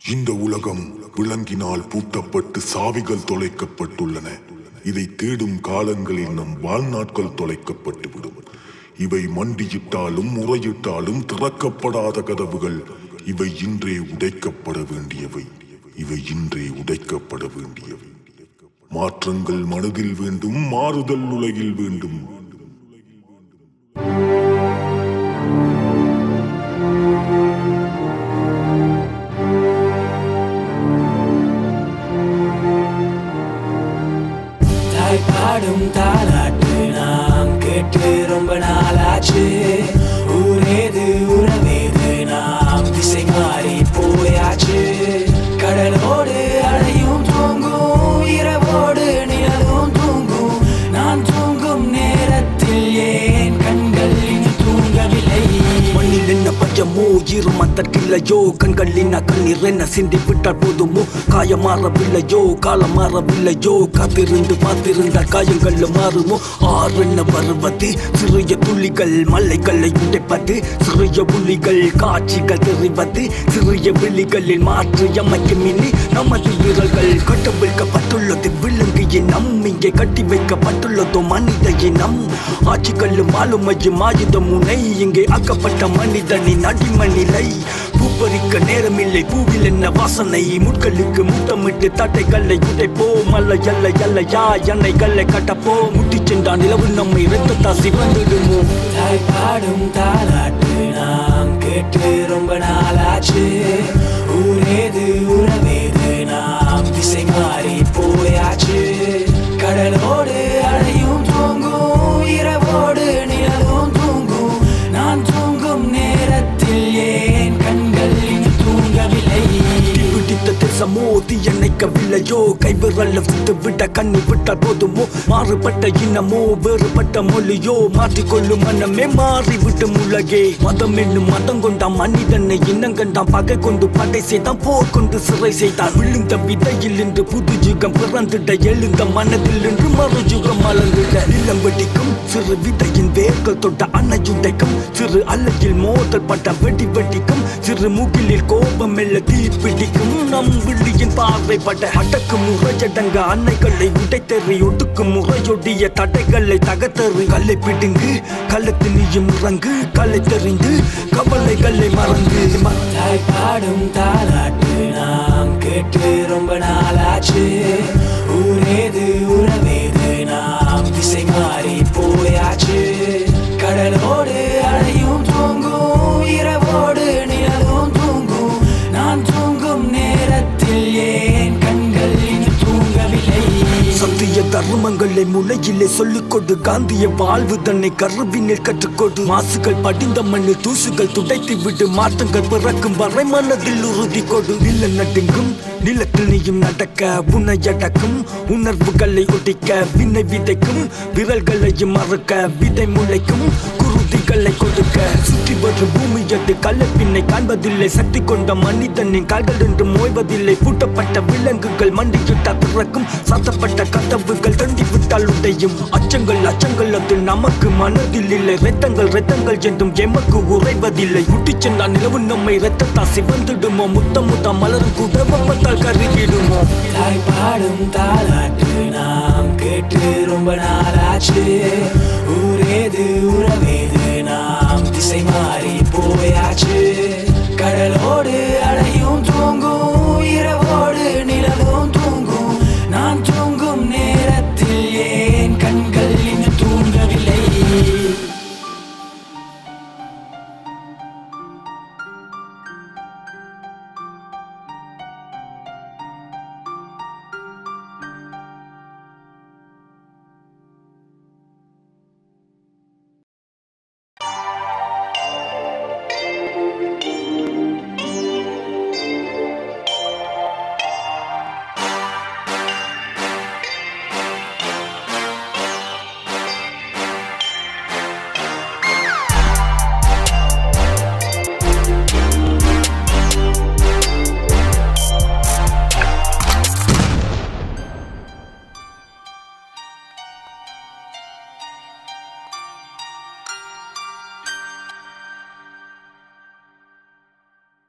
இந்த உலகம் விலங்கினால் பூட்டப்பட்டு சாவிகள் தொலைக்கப்பட்டுள்ளன இதை தேடும் காலங்களில் நம் வாழ்நாட்கள் தொலைக்கப்பட்டுவிடும் இவை மண்டியிட்டாலும் முறையிட்டாலும் திறக்கப்படாத கதவுகள் இவை இன்றே உடைக்கப்பட வேண்டியவை இவை இன்றே உடைக்கப்பட வேண்டியவை மாற்றங்கள் மனதில் வேண்டும் மாறுதல் உலகில் வேண்டும் தாய் பாடும் தாலாட்டு நாம் கேட்டு ரொம்ப நாளாச்சு ஊரேது உறவேது நாம் திசை மாறி போயாச்சு கடலோடு அலையும் தூங்கும் இரவோடு நிழலும் தூங்கும் நான் தூங்கும் நேரத்தில் ஏன் கண்கள் இனி தூங்கவில்லை மண்ணில் என்ன பஞ்சமோ ஈரம் அதற்கில்லையோ கண்களின் கண்ணீர் என்ன சிந்தி விட்டால் போதுமோ காயம் மாறவில்லையோ காலம் மாறவில்லையோ காத்திருந்து பார்த்திருந்தால் காயங்கள் மாறுமோ ஆறு என்ன வருவது சிறிய துளிகள் மலைகளை உடைப்பது சிறிய புலிகள் காட்சிகள் தெரிவது சிறிய விழிகளில் மாற்றி அமைக்கும் இனி நமது விரல்கள் கட்டவிழ்க்கப்பட்டுள்ளது விலங்கு இனம் இங்கே கட்டி வைக்கப்பட்டுள்ளதோ மனித இனம் ஆட்சிகளும் ஆளுமையும் ஆயுத முனை இங்கே ஆக்கப்பட்ட மனிதனின் அடிமை நிலை பூப்பறிக்க நேரமில்லை பூவில் என்ன வாசனை முட்களுக்கு முத்தமிட்டு தட்டைகளை உடைப்போம் அல்ல அல்ல அல்லையா எண்ணெய்களை கட்டப்போ முட்டி சென்றான் நிலவு நம்மை ரத்தத்தா சிவந்திடுமோ தாய் பாடும் தாலாட்டு நாம் கேட்டு ரொம்ப நாளாச்சு ஊரேது உறவேது நாம் திசை மாறி போயாச்சு கடலோடு அலையும் தூங்கும் இரவோடு நிழலும் தூங்கும் நான் தூங்கும் நேரத்தில் ஏன் கண்கள் இனி தூங்கவில்லை பிடித்த தேசமோ தீயணைக்கவில்லையோ கைவிரல்ல விட்டு விட்ட கண்ணி விட்டால் போதுமோ மாறுபட்ட இனமோ வேறுபட்ட மொழியோ மாற்றிக்கொள்ளும் மனமே மாறிவிட்டும் உலகே மதம் என்னும் மதம் கொண்டாம் மனிதனை இன்னம் கண்டாம் பகை கொண்டு படை செய்தான் போர் கொண்டு சிறை செய்தான் விழுந்த விதையில் இன்று புது யுகம் பிறந்திட எழுந்த மனதில் இன்று மறு யுகம் மலர்ந்திட நிலம் வெடிக்கும் சிறு விதையின் வேர்கள் தொட்ட அன்னையுடைக்கும் சிறு அலையில் மோதல் பட்ட வெடி வெடிக்கும் சிறு மூக்கிலில் கோபம் மெல்ல தீ பிடிக்கும் நம் விழியின் பார்வைப்பட்ட அடக்கு முறையடங்க அன்னைகளை உடைத்தெறி ஒடுக்கு முறையொடிய தடைகளை தகத்தெறி கல்லை பிடுங்கு கள்ளத்து நீயும் இறங்கு கல்லை தெரிந்து கவலைகளை மறந்து ம- தாய் பாடும் தாலாட்டு நாம் கேட்டு ரொம்ப நாளாச்சு ஊரேது உறவேது நாம் திசை மாறி போயாச்சு கடலோடு அலையும் தூங்கும் இரவோடு நிழலும் தூங்கும் நான் தூங்கும் நேரத்தில் ஏன் கண்கள் இனி தூங்கவில்லை சத்திய தர்மங்களை முளையிலே சொல்லிக் கொடு காந்திய வாழ்வு தன்னை கருவினில் கற்றுக்கொடு மாசுகள் படிந்த மண்ணில் தூசுகள் துடைத்து விடு மாற்றங்கள் பிறக்கும் வரை மனதில் உறுதி கொடு நில நடுங்கும் நிலத்தில் நீயும் நடக்க உன்னை அடக்கும் உணர்வுகளை ஒட்டிக்க விண்ணை விதைக்கும் விரல்களையும் மறக்க விதை முளைக்கும் குருதிகளை கொடுக்க சுற்றி வரும் பூமி அது கள்ளப்பின்னை காண்பதில்லை சக்தி கொண்ட மனிதனின் கால்கள் என்றும் ஓய்வதில்லை பூட்டப்பட்ட விலங்குகள் மண்டியிட்டால் பிறக்கும் சாத்தப்பட்ட கதவுகள் தண்டி விட்டால் உடையும் அச்சங்கள் அச்சங்கள் அது நமக்கு மனதில் இல்லை ரத்தங்கள் ரத்தங்கள் என்றும் எமக்கு உறைவதில்லை முட்டி சென்றால் நிலவு நம்மை ரத்தத்தா சிவந்திடுமோ முத்த முத்த மலரும் கூட வெப்பத்தால் கருகிடுமோ தாய் பாடும் தாலாட்டு நாம் கேட்டு ரொம்ப நாளாச்சு ஊரேது உறவேது நாம் திசை மாறி போயாச்சு கடலோடு அலையும்